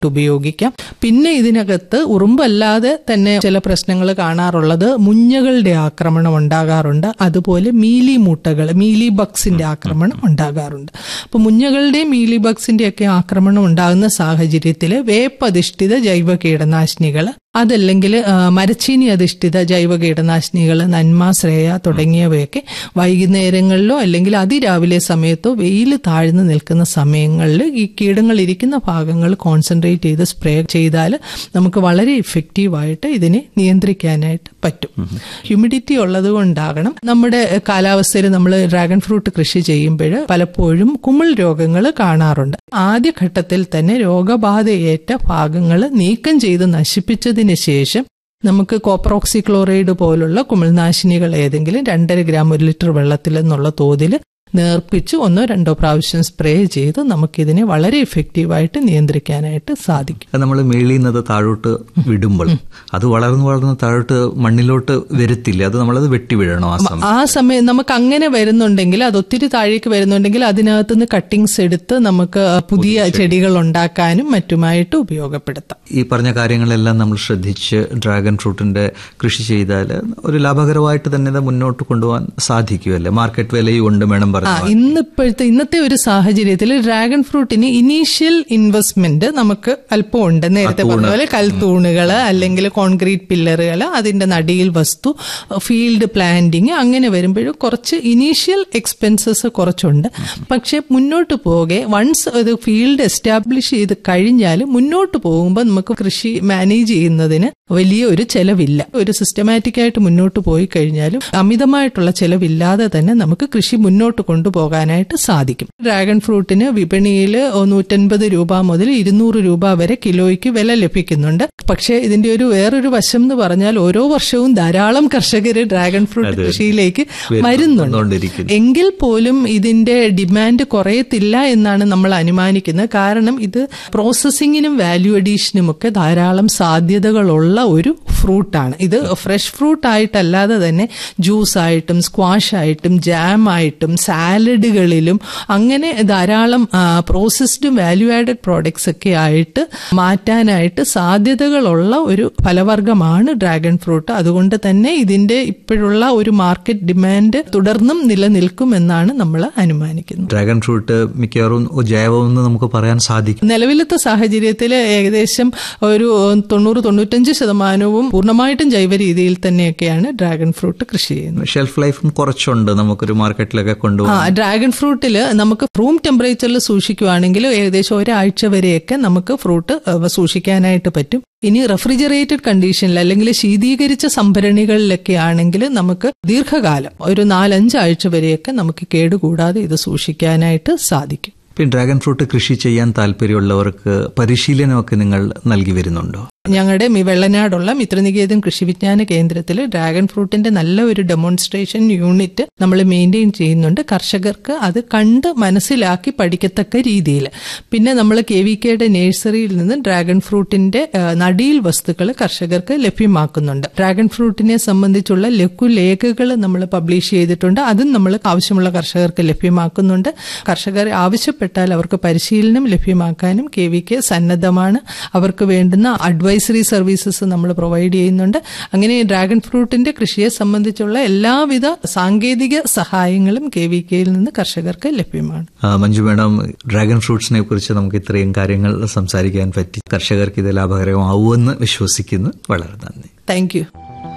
ഉപയോഗിക്കാം പിന്നെ ഇതിനകത്ത് ഉറുമ്പല്ലാതെ തന്നെ ചില പ്രശ്നങ്ങൾ കാണാറുള്ളത് മുഞ്ഞകളുടെ ആക്രമണം ഉണ്ടാകാറുണ്ട് അതുപോലെ മീലി മൂട്ടകൾ മീലി ബഗ്സിന്റെ ആക്രമണം ഉണ്ടാകാറുണ്ട് അപ്പൊ മുഞ്ഞകളുടെയും മീലി ബഗ്സിന്റെ ഒക്കെ ആക്രമണം ഉണ്ടാകുന്ന സാഹചര്യത്തിൽ വേപ്പധിഷ്ഠിത ജൈവ കീടനാശിനികൾ അതല്ലെങ്കിൽ ആ, മരച്ചീനി അധിഷ്ഠിത ജൈവ കീടനാശിനികൾ നന്മ ശ്രേയ തുടങ്ങിയവയൊക്കെ വൈകുന്നേരങ്ങളിലോ അല്ലെങ്കിൽ അതിരാവിലെ സമയത്തോ വെയിൽ താഴ്ന്നു നിൽക്കുന്ന സമയങ്ങളിൽ ഈ കീടങ്ങൾ ഇരിക്കുന്ന ഭാഗങ്ങൾ കോൺസെൻട്രേറ്റ് ചെയ്ത് സ്പ്രേ ചെയ്താൽ നമുക്ക് വളരെ ഇഫക്റ്റീവായിട്ട് ഇതിനെ നിയന്ത്രിക്കാനായിട്ട് പറ്റും ഹ്യൂമിഡിറ്റി ഉള്ളത് കൊണ്ടാകണം നമ്മുടെ കാലാവസ്ഥയിൽ നമ്മൾ ഡ്രാഗൺ ഫ്രൂട്ട് കൃഷി ചെയ്യുമ്പോൾ പലപ്പോഴും കുമിൾ രോഗങ്ങൾ കാണാറുണ്ട് ആദ്യഘട്ടത്തിൽ തന്നെ രോഗബാധയേറ്റ ഭാഗങ്ങൾ നീക്കം ചെയ്ത് നശിപ്പിച്ചതിന് ശേഷം നമുക്ക് കോപ്പറോക്സിക്ലോറൈഡ് പോലുള്ള കുമിൾനാശിനികൾ ഏതെങ്കിലും രണ്ടര ഗ്രാം ഒരു ലിറ്റർ വെള്ളത്തിൽ എന്നുള്ള തോതിൽ നേർപ്പിച്ച് ഒന്നോ രണ്ടോ പ്രാവശ്യം സ്പ്രേ ചെയ്ത് നമുക്കിതിനെ വളരെ ഇഫക്റ്റീവായിട്ട് നിയന്ത്രിക്കാനായിട്ട് സാധിക്കും നമ്മൾ മേളിൽ നിന്നത് താഴോട്ട് വിടുമ്പോൾ അത് വളർന്നു വളർന്ന് താഴോട്ട് മണ്ണിലോട്ട് വരത്തില്ല അത് നമ്മളത് വെട്ടി വീഴണം ആ സമയം ആ സമയം നമുക്ക് അങ്ങനെ വരുന്നുണ്ടെങ്കിൽ അത് ഒത്തിരി താഴേക്ക് വരുന്നുണ്ടെങ്കിൽ അതിനകത്ത് നിന്ന് കട്ടിങ്സ് എടുത്ത് നമുക്ക് പുതിയ ചെടികൾ ഉണ്ടാക്കാനും മറ്റുമായിട്ട് ഉപയോഗപ്പെടുത്താം ഈ പറഞ്ഞ കാര്യങ്ങളെല്ലാം നമ്മൾ ശ്രദ്ധിച്ച് ഡ്രാഗൺ ഫ്രൂട്ടിന്റെ കൃഷി ചെയ്താൽ ഒരു ലാഭകരമായിട്ട് തന്നെ ഇത് മുന്നോട്ട് കൊണ്ടുപോകാൻ സാധിക്കുമല്ലേ മാർക്കറ്റ് വിലയും ഉണ്ട് വേണം ആ പറഞ്ഞു ഇന്നിപ്പോഴത്തെ ഇന്നത്തെ ഒരു സാഹചര്യത്തിൽ ഡ്രാഗൺ ഫ്രൂട്ടിന് ഇനീഷ്യൽ ഇൻവെസ്റ്റ്മെന്റ് നമുക്ക് അല്പം ഉണ്ട് നേരത്തെ പറഞ്ഞ പോലെ കൽത്തൂണുകൾ അല്ലെങ്കിൽ കോൺക്രീറ്റ് പില്ലറുകൾ അതിന്റെ നടിയിൽ വസ്തു ഫീൽഡ് പ്ലാന്റിങ് അങ്ങനെ വരുമ്പോഴും കുറച്ച് ഇനീഷ്യൽ എക്സ്പെൻസസ് കുറച്ചുണ്ട് പക്ഷെ മുന്നോട്ട് പോകെ വൺസ് ഇത് ഫീൽഡ് എസ്റ്റാബ്ലിഷ് ചെയ്ത് കഴിഞ്ഞാൽ മുന്നോട്ട് പോകുമ്പോൾ നമുക്ക് കൃഷി മാനേജ് ചെയ്യുന്നതിന് വലിയ ഒരു ചെലവില്ല ഒരു സിസ്റ്റമാറ്റിക് ആയിട്ട് മുന്നോട്ട് പോയി കഴിഞ്ഞാലും അമിതമായിട്ടുള്ള ചെലവില്ലാതെ തന്നെ നമുക്ക് കൃഷി മുന്നോട്ട് കൊണ്ടുപോകാനായിട്ട് സാധിക്കും ഡ്രാഗൺ ഫ്രൂട്ടിന് വിപണിയിൽ നൂറ്റൻപത് രൂപ മുതൽ ഇരുന്നൂറ് രൂപ വരെ കിലോയ്ക്ക് വില ലഭിക്കുന്നുണ്ട് പക്ഷേ ഇതിന്റെ ഒരു വേറൊരു വശം എന്ന് പറഞ്ഞാൽ ഓരോ വർഷവും ധാരാളം കർഷകർ ഡ്രാഗൺ ഫ്രൂട്ട് കൃഷിയിലേക്ക് വരുന്നുണ്ട് വന്നുകൊണ്ടിരിക്കുന്നു എങ്കിൽ പോലും ഇതിന്റെ ഡിമാൻഡ് കുറയത്തില്ല എന്നാണ് നമ്മൾ അനുമാനിക്കുന്നത് കാരണം ഇത് പ്രോസസ്സിങ്ങിനും വാല്യൂ അഡീഷനും ഒക്കെ ധാരാളം സാധ്യതകളുള്ള ഒരു ഫ്രൂട്ടാണ് ഇത് ഫ്രഷ് ഫ്രൂട്ട് ആയിട്ടല്ലാതെ തന്നെ ജ്യൂസ് ആയിട്ടും സ്ക്വാഷ് ആയിട്ടും ജാം ആയിട്ടും സാലഡുകളിലും അങ്ങനെ ധാരാളം പ്രോസസ്ഡും വാല്യൂ ആഡഡ് പ്രോഡക്ട്സ് ഒക്കെ ആയിട്ട് മാറ്റാനായിട്ട് സാധ്യതകളുള്ള ഒരു ഫലവർഗമാണ് ഡ്രാഗൺ ഫ്രൂട്ട് അതുകൊണ്ട് തന്നെ ഇതിന്റെ ഇപ്പോഴുള്ള ഒരു മാർക്കറ്റ് ഡിമാൻഡ് തുടർന്നും നിലനിൽക്കുമെന്നാണ് നമ്മൾ അനുമാനിക്കുന്നത് ഡ്രാഗൺ ഫ്രൂട്ട് മിക്കവാറും ജൈവമെന്ന് നമുക്ക് പറയാൻ സാധിക്കും നിലവിലത്തെ സാഹചര്യത്തിൽ ഏകദേശം ഒരു തൊണ്ണൂറ് തൊണ്ണൂറ്റഞ്ച് ശതമാനവും പൂർണ്ണമായിട്ടും ജൈവ രീതിയിൽ തന്നെയൊക്കെയാണ് ഡ്രാഗൺ ഫ്രൂട്ട് കൃഷി ചെയ്യുന്നത് ഷെൽഫ് ലൈഫും കുറച്ചുണ്ട് നമുക്കൊരു മാർക്കറ്റിലൊക്കെ ആ കൊണ്ടുപോകാൻ ഡ്രാഗൺ ഫ്രൂട്ടിൽ നമുക്ക് റൂം ടെമ്പറേച്ചറിൽ സൂക്ഷിക്കുകയാണെങ്കിൽ ഏകദേശം ഒരാഴ്ച വരെയൊക്കെ നമുക്ക് ഫ്രൂട്ട് ഏഹ്, സൂക്ഷിക്കാനായിട്ട് പറ്റും ഇനി റെഫ്രിജറേറ്റഡ് കണ്ടീഷനിൽ അല്ലെങ്കിൽ ശീതീകരിച്ച സംഭരണികളിലൊക്കെ ആണെങ്കിൽ നമുക്ക് ദീർഘകാലം ഒരു നാലഞ്ചാഴ്ച വരെയൊക്കെ നമുക്ക് കേടുകൂടാതെ ഇത് സൂക്ഷിക്കാനായിട്ട് സാധിക്കും ഇപ്പം ഡ്രാഗൺ ഫ്രൂട്ട് കൃഷി ചെയ്യാൻ താല്പര്യമുള്ളവർക്ക് പരിശീലനമൊക്കെ നിങ്ങൾ നൽകി വരുന്നുണ്ടോ ഞങ്ങളുടെ മി- വെള്ളനാടുള്ള മിത്രനികേതൻ കൃഷി വിജ്ഞാന കേന്ദ്രത്തിൽ ഡ്രാഗൺ ഫ്രൂട്ടിന്റെ നല്ല ഒരു ഡെമോൺസ്ട്രേഷൻ യൂണിറ്റ് നമ്മൾ മെയിൻറ്റെയിൻ ചെയ്യുന്നുണ്ട് കർഷകർക്ക് അത് കണ്ട് മനസ്സിലാക്കി പഠിക്കത്തക്ക രീതിയിൽ പിന്നെ നമ്മൾ കെ വി കെയുടെ നഴ്സറിയിൽ നിന്ന് ഡ്രാഗൺ ഫ്രൂട്ടിന്റെ ആ, നടീൽ വസ്തുക്കൾ കർഷകർക്ക് ലഭ്യമാക്കുന്നുണ്ട് ഡ്രാഗൺ ഫ്രൂട്ടിനെ സംബന്ധിച്ചുള്ള ലഘുലേഖകൾ നമ്മൾ പബ്ലിഷ് ചെയ്തിട്ടുണ്ട് അതും നമ്മൾ ആവശ്യമുള്ള കർഷകർക്ക് ലഭ്യമാക്കുന്നുണ്ട് കർഷകർ ആവശ്യപ്പെട്ടാൽ അവർക്ക് പരിശീലനം ലഭ്യമാക്കാനും കെ വി കെ സന്നദ്ധമാണ് അവർക്ക് വേണ്ടുന്ന അഡ്വൈസറി സർവീസസ് നമ്മൾ പ്രൊവൈഡ് ചെയ്യുന്നുണ്ട് അങ്ങനെ ഡ്രാഗൺ ഫ്രൂട്ടിന്റെ കൃഷിയെ സംബന്ധിച്ചുള്ള എല്ലാവിധ സാങ്കേതിക സഹായങ്ങളും കെ വി കെയിൽ നിന്ന് കർഷകർക്ക് ലഭ്യമാണ് ആ, മഞ്ജു മേഡം ഡ്രാഗൺ ഫ്രൂട്ട്സിനെ കുറിച്ച് നമുക്ക് ഇത്രയും കാര്യങ്ങൾ സംസാരിക്കാൻ പറ്റി കർഷകർക്ക് ഇത് ലാഭകരമാവുമെന്ന് വിശ്വസിക്കുന്നു വളരെ നന്ദി താങ്ക് യു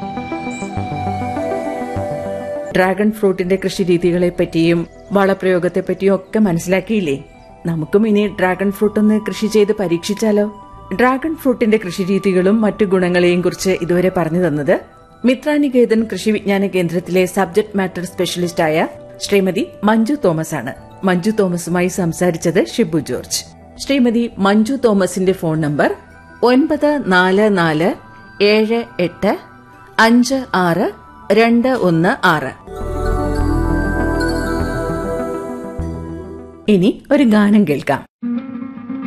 ഡ്രാഗൺ ഫ്രൂട്ടിന്റെ കൃഷി രീതികളെ പറ്റിയും വളപ്രയോഗത്തെ പറ്റിയും ഒക്കെ മനസ്സിലാക്കിയില്ലേ നമുക്കും ഇനി ഡ്രാഗൺ ഫ്രൂട്ട് ഒന്ന് കൃഷി ചെയ്ത് പരീക്ഷിച്ചാലോ ഡ്രാഗൺ ഫ്രൂട്ടിന്റെ കൃഷി രീതികളും മറ്റു ഗുണങ്ങളെയും കുറിച്ച് ഇതുവരെ പറഞ്ഞു തന്നത് മിത്രാനികേതൻ കൃഷി വിജ്ഞാന കേന്ദ്രത്തിലെ സബ്ജക്ട് മാറ്റർ സ്പെഷ്യലിസ്റ്റായ ശ്രീമതി മഞ്ജു തോമസ് ആണ് മഞ്ജു തോമസുമായി സംസാരിച്ചത് ഷിബു ജോർജ് ശ്രീമതി മഞ്ജു തോമസിന്റെ ഫോൺ നമ്പർ ഒൻപത് നാല് നാല് ഏഴ് എട്ട് അഞ്ച് ആറ് രണ്ട് ഒന്ന് ആറ് ഇനി ഒരു ഗാനം കേൾക്കാം